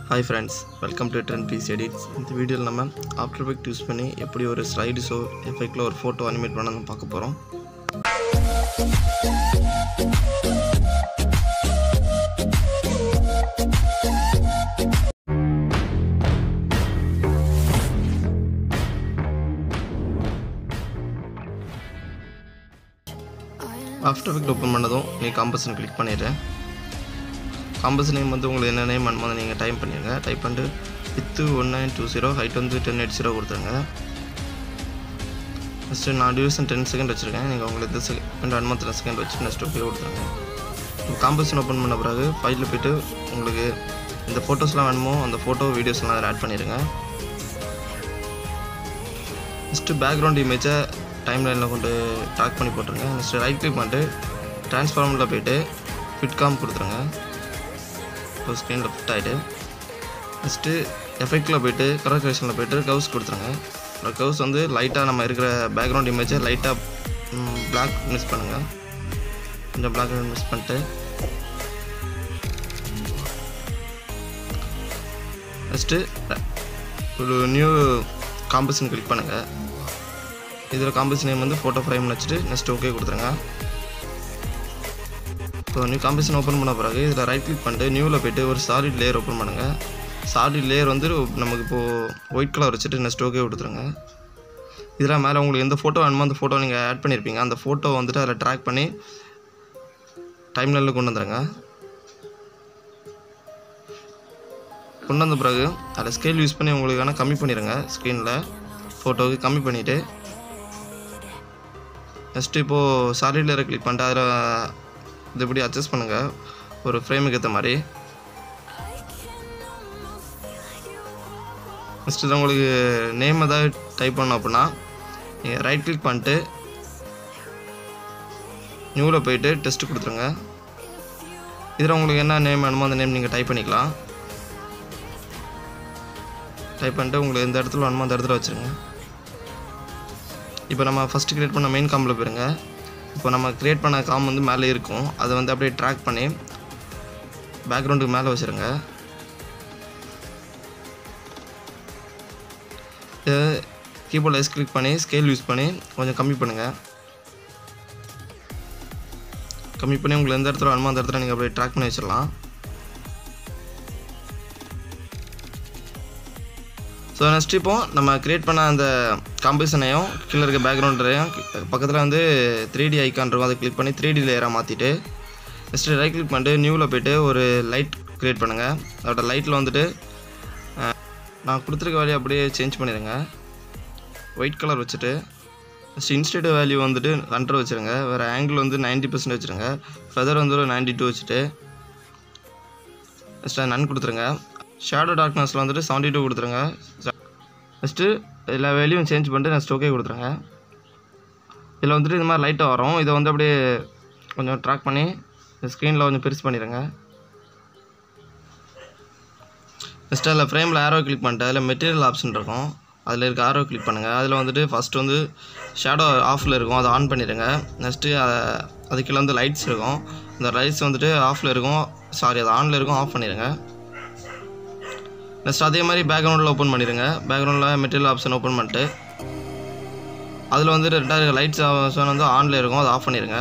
hi friends welcome to trend piece edits இந்த வீடியோவில் நம்ம ஆஃப்டர் எஃபெக்ட் யூஸ் பண்ணி எப்படி ஒரு ஸ்லைடு ஷோ எஃபெக்டில் ஒரு ஃபோட்டோ அனிமேட் பண்ணணும் பார்க்க போகிறோம் ஆஃப்டர் எஃபெக்ட் ஓப்பன் பண்ணதும் நீ காம்பஸன் கிளிக் பண்ணிடுறேன் காம்பஸ் நேம் வந்து உங்களுக்கு என்ன நேம் வேணுமோ அதை நீங்கள் டைப் பண்ணிடுங்க டைப் பண்ணிட்டு width one nine two zero height வந்து டென் எயிட் ஜீரோ கொடுத்துருங்க ஃபஸ்ட்டு நான் டியூரேஷன் டென் செகண்ட் வச்சுருக்கேன் நீங்கள் உங்களுக்கு எந்த செகண்ட் வேணுமோ அத்தனை செகண்ட் வச்சு நெக்ஸ்ட் ஓகே கொடுத்துருங்க காம்பஸன் ஓப்பன் பண்ண பிறகு ஃபைலில் போய்ட்டு உங்களுக்கு இந்த ஃபோட்டோஸ்லாம் வேணுமோ அந்த ஃபோட்டோ வீடியோஸ்லாம் அதில் ஆட் பண்ணிடுங்க நெக்ஸ்ட்டு பேக்ரவுண்ட் இமேஜை டைம் லைனில் கொண்டு ட்ராக் பண்ணி போட்டுருங்க நெக்ஸ்ட்டு ரைட் கிளிக் பண்ணிட்டு ட்ரான்ஸ்ஃபார்மில் போயிட்டு ஃபிட்காம் கொடுத்துருங்க இப்போ ஸ்க்ரீனில் ஃபிட் ஆகிட்டு நெக்ஸ்ட்டு எஃபெக்டில் போயிட்டு கலர் கரெக்ஷனில் போயிட்டு கவுஸ் கொடுத்துருங்க அந்த கவுஸ் வந்து லைட்டாக நம்ம இருக்கிற பேக்ரவுண்ட் இமேஜை லைட்டாக பிளாக் மிஸ் பண்ணுங்கள் கொஞ்சம் பிளாக் மிஸ் பண்ணிட்டு நெக்ஸ்ட்டு ஒரு நியூ காம்பஸன் கிளிக் பண்ணுங்கள் இதில் காம்பஸ் நேம் வந்து ஃபோட்டோ ஃப்ரேம்னு வச்சுட்டு நெக்ஸ்ட் ஓகே கொடுத்துருங்க இப்போ நியூ காம்பஸன் ஓப்பன் பண்ண பிறகு இதில் ரைட் கிளிக் பண்ணிட்டு நியூவில் போய்ட்டு ஒரு சாலிட் லேயர் ஓப்பன் பண்ணுங்கள் சாலிட் லேயர் வந்து நமக்கு இப்போது ஒயிட் கலர் வச்சுட்டு நெக்ஸ்ட் ஓகே கொடுத்துருங்க இதில் மேலே உங்களுக்கு எந்த ஃபோட்டோ வேணுமோ அந்த ஃபோட்டோ நீங்கள் ஆட் பண்ணியிருப்பீங்க அந்த ஃபோட்டோ வந்துட்டு அதில் ட்ராக் பண்ணி டைம் லைனில் கொண்டு வந்துடுங்க கொண்டு வந்த பிறகு அதில் ஸ்கேல் யூஸ் பண்ணி உங்களுக்கு வேணால் கம்மி பண்ணிடுங்க ஸ்க்ரீனில் ஃபோட்டோவுக்கு கம்மி பண்ணிவிட்டு நெக்ஸ்ட்டு இப்போது சாலிட் லேயரை கிளிக் பண்ணிட்டு அதில் இது இப்படி அட்ஜஸ்ட் பண்ணுங்கள் ஒரு ஃப்ரேமுக்கு ஏற்ற மாதிரி நெக்ஸ்ட் இதில் உங்களுக்கு நேம் ஏதாவது டைப் பண்ணோம் அப்படின்னா நீங்கள் ரைட் கிளிக் பண்ணிட்டு நியூவில் போயிட்டு டெஸ்ட்டு கொடுத்துருங்க இதில் உங்களுக்கு என்ன நேம் வேணுமோ அந்த நேம் நீங்கள் டைப் பண்ணிக்கலாம் டைப் பண்ணிட்டு உங்களுக்கு எந்த இடத்துல வேணுமோ அந்த இடத்துல வச்சுருங்க இப்போ நம்ம ஃபஸ்ட்டு க்ரியேட் பண்ண மெயின் காம்பில் போயிருங்க இப்போ நம்ம க்ரியேட் பண்ண காம் வந்து மேலே இருக்கும் அதை வந்து அப்படியே ட்ராக் பண்ணி பேக்ரவுண்டுக்கு மேலே வச்சுருங்க கீபோர்டில் எஸ் கிளிக் பண்ணி ஸ்கேல் யூஸ் பண்ணி கொஞ்சம் கம்மி பண்ணுங்கள் கம்மி பண்ணி உங்களுக்கு எந்த இடத்துல வேணுமோ அந்த இடத்துல நீங்கள் அப்படியே ட்ராக் பண்ணி வச்சிடலாம் ஸோ நெக்ஸ்ட் இப்போ நம்ம க்ரியேட் பண்ண அந்த காம்பினேஷனையும் கீழே இருக்க பேக்ரவுண்டையும் பக்கத்தில் வந்து த்ரீ டி ஐக்கான் இருக்கும் அதை கிளிக் பண்ணி த்ரீ டி லேயராக மாற்றிட்டு நெக்ஸ்ட்டு ரைட் கிளிக் பண்ணிட்டு நியூவில் போய்ட்டு ஒரு லைட் க்ரியேட் பண்ணுங்கள் அதோட லைட்டில் வந்துட்டு நான் கொடுத்துருக்க வேலையை அப்படியே சேஞ்ச் பண்ணிடுங்க ஒயிட் கலர் வச்சுட்டு நெக்ஸ்ட் இன்ஸ்டேட் வேல்யூ வந்துட்டு ஹண்ட்ரட் வச்சுருங்க வேறு ஆங்கிள் வந்து நைன்ட்டி பர்சன்ட் வச்சுருங்க ஃபெதர் வந்து ஒரு நைன்ட்டி டூ வச்சுட்டு நெக்ஸ்ட்டு நன் கொடுத்துருங்க ஷேடோ டார்க்னஸில் வந்துட்டு செவன்ட்டி டூ கொடுத்துருங்க நெக்ஸ்ட்டு எல்லா வேலையும் சேஞ்ச் பண்ணிட்டு நெக்ஸ்ட் ஓகே கொடுத்துருங்க இதில் வந்துட்டு இந்த மாதிரி லைட்டாக வரும் இதை வந்து அப்படியே கொஞ்சம் ட்ராக் பண்ணி ஸ்க்ரீனில் கொஞ்சம் பெருசு பண்ணிடுங்க நெக்ஸ்ட் அதில் ஃப்ரேமில் ஆரோ கிளிக் பண்ணிட்டு அதில் மெட்டீரியல் ஆப்ஷன் இருக்கும் அதில் இருக்க ஆரோ கிளிக் பண்ணுங்கள் அதில் வந்துட்டு ஃபஸ்ட்டு வந்து ஷேடோ ஆஃபில் இருக்கும் அதை ஆன் பண்ணிடுங்க நெக்ஸ்ட்டு அதுக்குள்ள வந்து லைட்ஸ் இருக்கும் அந்த லைட்ஸ் வந்துட்டு ஆஃபில் இருக்கும் சாரி அது ஆனில் இருக்கும் ஆஃப் பண்ணிடுங்க நெக்ஸ்ட் அதே மாதிரி பேக்ரவுண்டில் ஓப்பன் பண்ணிடுங்க பேக்ரவுண்டில் மெட்டீரியல் ஆப்ஷன் ஓப்பன் பண்ணிட்டு அதில் வந்து ரெண்டாவது லைட்ஸ் ஆப்ஷன் வந்து ஆனில் இருக்கும் அதை ஆஃப் பண்ணிடுங்க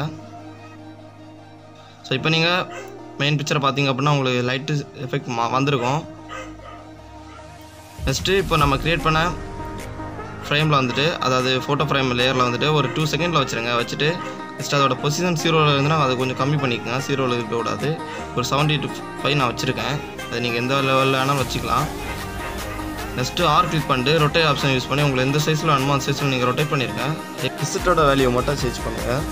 ஸோ இப்போ நீங்கள் மெயின் பிக்சரை பார்த்தீங்க அப்படின்னா உங்களுக்கு லைட்டு எஃபெக்ட் மா வந்திருக்கும் நெக்ஸ்ட்டு இப்போ நம்ம க்ரியேட் பண்ண ஃப்ரேமில் வந்துட்டு அதாவது ஃபோட்டோ ஃப்ரேம் லேயரில் வந்துட்டு ஒரு டூ செகண்டில் வச்சுருங்க வச்சுட்டு நெக்ஸ்ட் அதோட பொசிஷன் ஜீரோவில் இருந்துன்னா அதை கொஞ்சம் கம்மி பண்ணிக்கோங்க ஜீரோவில் இருக்கக்கூடாது ஒரு செவன்ட்டி டூ ஃபைவ் நான் வச்சுருக்கேன் அது நீங்கள் எந்த லெவலில் வேணாலும் வச்சுக்கலாம் நெக்ஸ்ட்டு ஆர் கிளிக் பண்ணிட்டு ரொட்டேட் ஆப்ஷன் யூஸ் பண்ணி உங்களுக்கு எந்த சைஸில் வேணுமோ அந்த சைஸில் நீங்கள் ரொட்டேட் பண்ணிடுங்க கிசிட்டோட வேல்யூ மட்டும் சேஞ்ச் பண்ணுங்கள்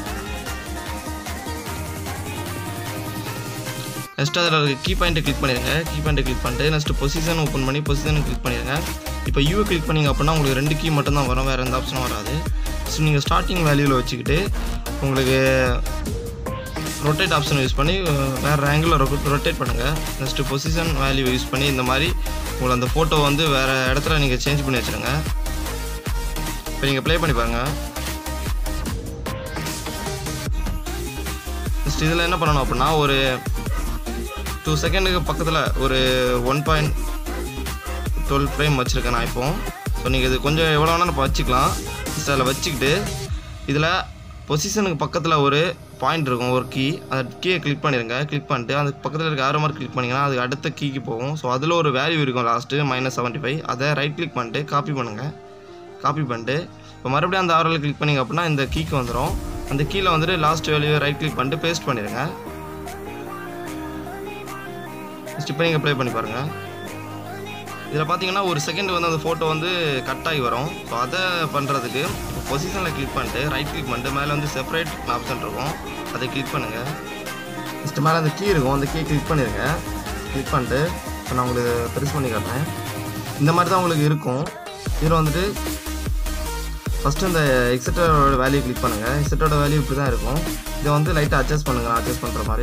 நெக்ஸ்ட் அதில் இருக்க கீ பாயிண்ட்டை கிளிக் பண்ணிடுங்க கீ பாயிண்ட்டை கிளிக் பண்ணிட்டு நெக்ஸ்ட் பொசிஷன் ஓப்பன் பண்ணி பொசிஷனை கிளிக் பண்ணிடுங்க இப்போ யூ கிளிக் பண்ணிங்க அப்படின்னா உங்களுக்கு ரெண்டு கீ மட்டும் தான் வரும் வேறு எந்த ஆப்ஷனும் வராது ஸோ நீங்கள் ஸ்டார்டிங் வேல்யூவில் வச்சுக்கிட்டு உங்களுக்கு ரொட்டேட் ஆப்ஷன் யூஸ் பண்ணி வேறு ஆங்கிளில் ரொட்டேட் பண்ணுங்கள் நெக்ஸ்ட்டு பொசிஷன் வேல்யூ யூஸ் பண்ணி இந்த மாதிரி உங்களை அந்த ஃபோட்டோ வந்து வேறு இடத்துல நீங்கள் சேஞ்ச் பண்ணி வச்சுருங்க இப்போ நீங்கள் ப்ளே பண்ணி பாருங்கள் நெக்ஸ்ட் இதில் என்ன பண்ணணும் அப்படின்னா ஒரு டூ செகண்டுக்கு பக்கத்தில் ஒரு ஒன் பாயிண்ட் டுவெல் ஃப்ரேம் வச்சுருக்கேன் நான் இப்போ ஸோ நீங்கள் இது கொஞ்சம் எவ்வளோ வேணால் நம்ம வச்சுக்கலாம் ஃபஸ்ட் அதில் வச்சுக்கிட்டு இதில் பொசிஷனுக்கு பக்கத்தில் ஒரு பாயிண்ட் இருக்கும் ஒரு கீ அந்த கீயை கிளிக் பண்ணிடுங்க கிளிக் பண்ணிட்டு அந்த பக்கத்தில் இருக்க ஆரோ மார்க் கிளிக் பண்ணிங்கன்னா அது அடுத்த கீக்கு போகும் ஸோ அதில் ஒரு வேல்யூ இருக்கும் லாஸ்ட்டு மைனஸ் செவன்ட்டி ஃபைவ் அதை ரைட் கிளிக் பண்ணிட்டு காப்பி பண்ணுங்கள் காப்பி பண்ணிட்டு இப்போ மறுபடியும் அந்த ஆரோவில் கிளிக் பண்ணிங்க அப்படின்னா இந்த கீக்கு வந்துடும் அந்த கீழே வந்துட்டு லாஸ்ட் வேல்யூ ரைட் கிளிக் பண்ணிட்டு பேஸ்ட் பண்ணிடுங்க நெக்ஸ்ட் இப்போ நீங்கள் ப்ளே பண்ணி பாருங்கள் இதில் பார்த்தீங்கன்னா ஒரு செகண்ட் வந்து அந்த ஃபோட்டோ வந்து கட் ஆகி வரும் ஸோ அதை பண்ணுறதுக்கு பொசிஷனில் கிளிக் பண்ணிட்டு ரைட் கிளிக் பண்ணிட்டு மேலே வந்து செப்பரேட் ஆப்ஷன் இருக்கும் அதை கிளிக் பண்ணுங்கள் நெக்ஸ்ட் மேலே அந்த கீ இருக்கும் அந்த கீ கிளிக் பண்ணிடுங்க கிளிக் பண்ணிட்டு இப்போ நான் உங்களுக்கு பெருசு பண்ணி காட்டுறேன் இந்த மாதிரி தான் உங்களுக்கு இருக்கும் இதில் வந்துட்டு ஃபஸ்ட்டு இந்த எக்ஸட்டரோட வேல்யூ கிளிக் பண்ணுங்கள் எக்ஸட்டரோட வேல்யூ இப்படி தான் இருக்கும் இதை வந்து லைட்டாக அட்ஜஸ்ட் பண்ணுங்கள் அட்ஜஸ்ட் பண்ணுற மாதிரி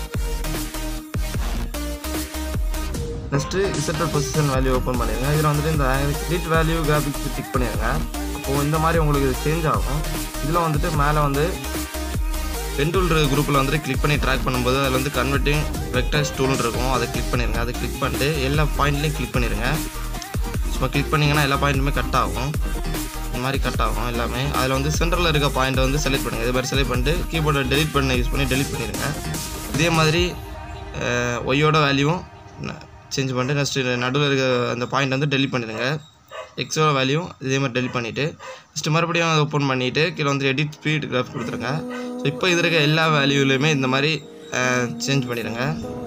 நெக்ஸ்ட்டு இசட்டர் பொசிஷன் வேல்யூ ஓப்பன் பண்ணிடுங்க இதில் வந்துட்டு இந்த எடிட் வேல்யூ கிராஃபிக்ஸ் டிக் பண்ணிடுங்க அப்போது இந்த மாதிரி உங்களுக்கு இது சேஞ்ச் ஆகும் இதில் வந்துட்டு மேலே வந்து பென்டூல் குரூப்பில் வந்துட்டு கிளிக் பண்ணி ட்ராக் பண்ணும்போது அதில் வந்து கன்வெர்ட்டிங் வெக்டர்ஸ் டூல்னு இருக்கும் அதை கிளிக் பண்ணிடுங்க அதை கிளிக் பண்ணிட்டு எல்லா பாயிண்ட்லையும் கிளிக் பண்ணிடுங்க சும்மா கிளிக் பண்ணிங்கன்னா எல்லா பாயிண்ட்டுமே கட் ஆகும் இந்த மாதிரி கட் ஆகும் எல்லாமே அதில் வந்து சென்டரில் இருக்க பாயிண்ட்டை வந்து செலக்ட் பண்ணுங்கள் இது மாதிரி செலக்ட் பண்ணிட்டு கீபோர்டை டெலிட் பண்ண யூஸ் பண்ணி டெலிட் பண்ணிடுங்க இதே மாதிரி ஒய்யோட வேல்யூவும் சேஞ்ச் பண்ணிட்டு நெக்ஸ்ட்டு நடுவில் இருக்க அந்த பாயிண்ட் வந்து டெலிட் பண்ணிடுங்க எக்ஸோட வேல்யூ இதே மாதிரி டெலிட் பண்ணிவிட்டு நெக்ஸ்ட்டு மறுபடியும் அதை ஓப்பன் பண்ணிவிட்டு கீழே வந்து எடிட் ஸ்பீட் கிராஃப் கொடுத்துருங்க ஸோ இப்போ இது இருக்க எல்லா வேல்யூலையுமே இந்த மாதிரி சேஞ்ச் பண்ணிடுங்க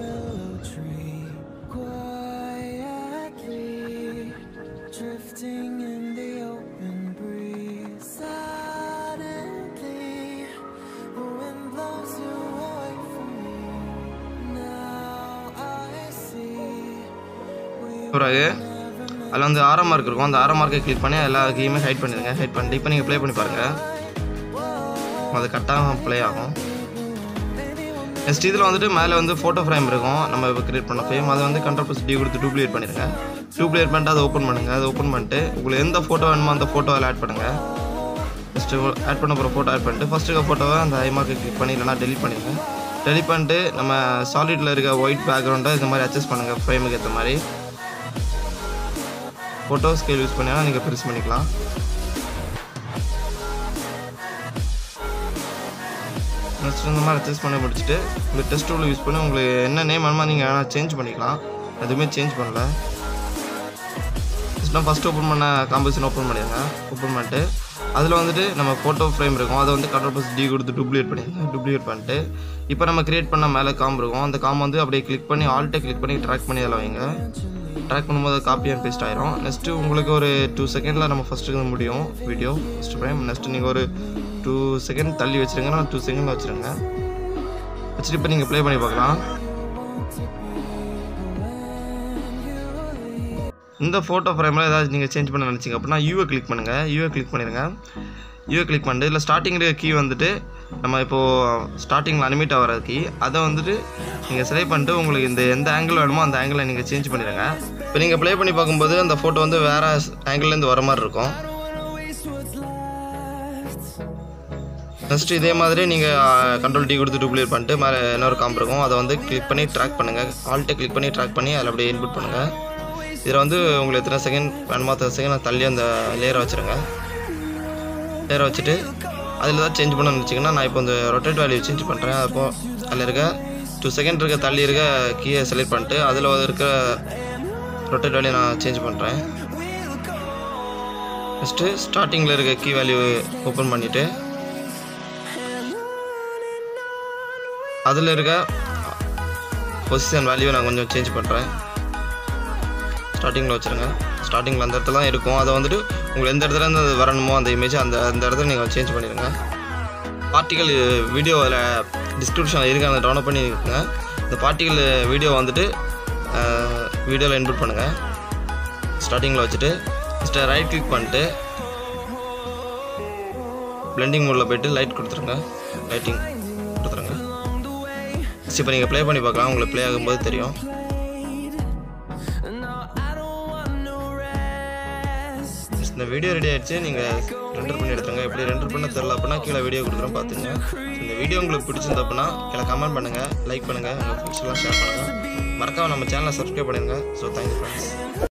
Drifting in the open breeze Suddenly The wind blows you away from me Now I see பிறகு அதில் வந்து ஆரம் மார்க் இருக்கும் அந்த ஆரம் மார்க்கை கிளிக் பண்ணி எல்லா கீயுமே ஹைட் பண்ணிடுங்க ஹைட் பண்ணிட்டு இப்போ நீங்கள் ப்ளே பண்ணி பாருங்கள் அது கரெக்டாக ப்ளே ஆகும் நெக்ஸ்ட் இதில் வந்துட்டு மேலே வந்து ஃபோட்டோ ஃப்ரேம் இருக்கும் நம்ம இப்போ கிரியேட் பண்ண ஃப்ரேம் அதை வந்து கண்ட்ரோல் ப்ளஸ் டி கொடுத்து டூப்ளிகேட் பண்ணிடுங்க டூப்ளிகேட் பண்ணிட்டு அதை ஓப்பன் பண்ணுங்கள் அதை ஓப்பன் பண்ணிட்டு உங்களுக்கு எந்த ஃபோட்டோ வேணுமோ அந்த ஃபோட்டோ அதில் ஆட் பண்ணுங்கள் ஃபஸ்ட்டு ஆட் பண்ண போகிற ஃபோட்டோ ஆட் பண்ணிட்டு ஃபஸ்ட்டு இருக்க ஃபோட்டோவை அந்த ஐ மார்க்கை கிளிக் பண்ணி இல்லைனா டெலிட் பண்ணிடுங்க டெலிட் பண்ணிட்டு நம்ம சாலிடில் இருக்க ஒயிட் பேக்ரவுண்டை இந்த மாதிரி அட்ஜஸ்ட் பண்ணுங்கள் ஃப்ரேமுக்கு ஏற்ற மாதிரி ஃபோட்டோ ஸ்கேல் யூஸ் பண்ணினா நீங்கள் பெருசு பண்ணிக்கலாம் நெக்ஸ்ட் இந்த மாதிரி அட்ஜஸ்ட் பண்ணி முடிச்சுட்டு உங்கள் டெஸ்ட் டூல் யூஸ் பண்ணி உங்களுக்கு என்ன நேம் வேணுமோ நீங்கள் வேணால் சேஞ்ச் பண்ணிக்கலாம் எதுவுமே சேஞ்ச் பண்ணல நெக்ஸ்ட் ஃபஸ்ட்டு ஓப்பன் பண்ண காம்போசிஷன் ஓப்பன் பண்ணிடுங்க ஓப்பன் பண்ணிட்டு அதில் வந்துட்டு நம்ம ஃபோட்டோ ஃப்ரேம் இருக்கும் அதை வந்து கண்ட்ரோல் ப்ளஸ் டி கொடுத்து டூப்ளிகேட் பண்ணிடுங்க டூப்ளிகேட் பண்ணிட்டு இப்போ நம்ம கிரியேட் பண்ண மேலே காம் இருக்கும் அந்த காம் வந்து அப்படியே கிளிக் பண்ணி ஆல்ட்டை கிளிக் பண்ணி ட்ராக் பண்ணி அதில் வைங்க ட்ராக் பண்ணும்போது காப்பி அண்ட் பேஸ்ட் ஆயிரும் நெக்ஸ்ட்டு உங்களுக்கு ஒரு டூ செகண்டில் நம்ம ஃபஸ்ட்டு முடியும் வீடியோ ஃபஸ்ட் ஃப்ரேம் நெக்ஸ்ட்டு நீங்கள் ஒரு டூ செகண்ட் தள்ளி வச்சுருங்க நான் டூ செகண்டில் வச்சுருங்க வச்சுட்டு இப்போ நீங்கள் ப்ளே பண்ணி பார்க்கலாம் இந்த ஃபோட்டோ ஃப்ரேமில் ஏதாவது நீங்கள் சேஞ்ச் பண்ண நினச்சிங்க அப்படின்னா யூஏ கிளிக் பண்ணுங்கள் யூஏ கிளிக் பண்ணிடுங்க யூஏ கிளிக் பண்ணிட்டு இதில் ஸ்டார்டிங் இருக்க கீ வந்துட்டு நம்ம இப்போது ஸ்டார்டிங்கில் அனிமேட் ஆகிற கீ அதை வந்துட்டு நீங்கள் செலக்ட் பண்ணிட்டு உங்களுக்கு இந்த எந்த ஆங்கிள் வேணுமோ அந்த ஆங்கிளை நீங்கள் சேஞ்ச் பண்ணிடுங்க இப்போ நீங்கள் ப்ளே பண்ணி பார்க்கும்போது அந்த ஃபோட்டோ வந்து வேறு ஆங்கிள்லேருந்து வர மாதிரி இருக்கும் நெக்ஸ்ட் இதே மாதிரி நீங்கள் கண்ட்ரோல் டி கொடுத்து டூப்ளிகேட் பண்ணிட்டு மேலே இன்னொரு காம்பு இருக்கும் அதை வந்து கிளிக் பண்ணி ட்ராக் பண்ணுங்கள் ஆல்ட்டை கிளிக் பண்ணி ட்ராக் பண்ணி அதில் அப்படியே இன்புட் பண்ணுங்கள் இதில் வந்து உங்களுக்கு எத்தனை செகண்ட் வேணுமோ அத்தனை செகண்ட் தள்ளி அந்த லேயரை வச்சுருங்க லேயரை வச்சுட்டு அதில் ஏதாவது சேஞ்ச் பண்ணணும்னு வச்சிங்கன்னா நான் இப்போ இந்த ரொட்டேட் வேல்யூ சேஞ்ச் பண்ணுறேன் அப்போ அதில் இருக்க டூ செகண்ட் இருக்க தள்ளி இருக்க கீயை செலக்ட் பண்ணிட்டு அதில் இருக்க ரொட்டேட் வேல்யூ நான் சேஞ்ச் பண்ணுறேன் ஃபஸ்ட்டு ஸ்டார்டிங்கில் இருக்க கீ வேல்யூ ஓப்பன் பண்ணிவிட்டு அதில் இருக்க பொசிஷன் வேல்யூ நான் கொஞ்சம் சேஞ்ச் பண்ணுறேன் ஸ்டார்டிங்கில் வச்சுருங்க ஸ்டார்டிங்கில் அந்த இடத்துல தான் இருக்கும் அதை வந்துட்டு உங்களுக்கு எந்த இடத்துல இருந்து அது வரணுமோ அந்த இமேஜ் அந்த அந்த இடத்துல நீங்கள் சேஞ்ச் பண்ணிடுங்க பார்ட்டிக்கல் வீடியோவில் டிஸ்கிரிப்ஷனில் இருக்க அந்த டவுன்லோட் பண்ணி இருக்குங்க இந்த பார்ட்டிக்கல் வீடியோ வந்துட்டு வீடியோவில் இன்புட் பண்ணுங்கள் ஸ்டார்டிங்கில் வச்சுட்டு ஃபஸ்ட்டு ரைட் கிளிக் பண்ணிட்டு பிளெண்டிங் மோடில் போயிட்டு லைட் கொடுத்துருங்க லைட்டிங் கொடுத்துருங்க இப்போ நீங்கள் ப்ளே பண்ணி பார்க்கலாம் உங்களுக்கு ப்ளே ஆகும்போது தெரியும் No, I don't want no rest இந்த வீடியோ ரெடி ஆயிடுச்சு நீங்கள் ரெண்டர் பண்ணி எடுத்துருங்க எப்படி ரெண்டர் பண்ண தெரில அப்படின்னா கீழே வீடியோ கொடுக்குறோம் பார்த்துங்க இந்த வீடியோ உங்களுக்கு பிடிச்சிருந்த அப்படின்னா கீழே கமெண்ட் பண்ணுங்கள் லைக் பண்ணுங்கள் உங்கள் ஃப்ரெண்ட்ஸ் எல்லாம் ஷேர் பண்ணுங்கள் மறக்காம நம்ம சேனலை சப்ஸ்கிரைப் பண்ணிடுங்க ஸோ தேங்க்யூ ஃப்ரெண்ட்ஸ்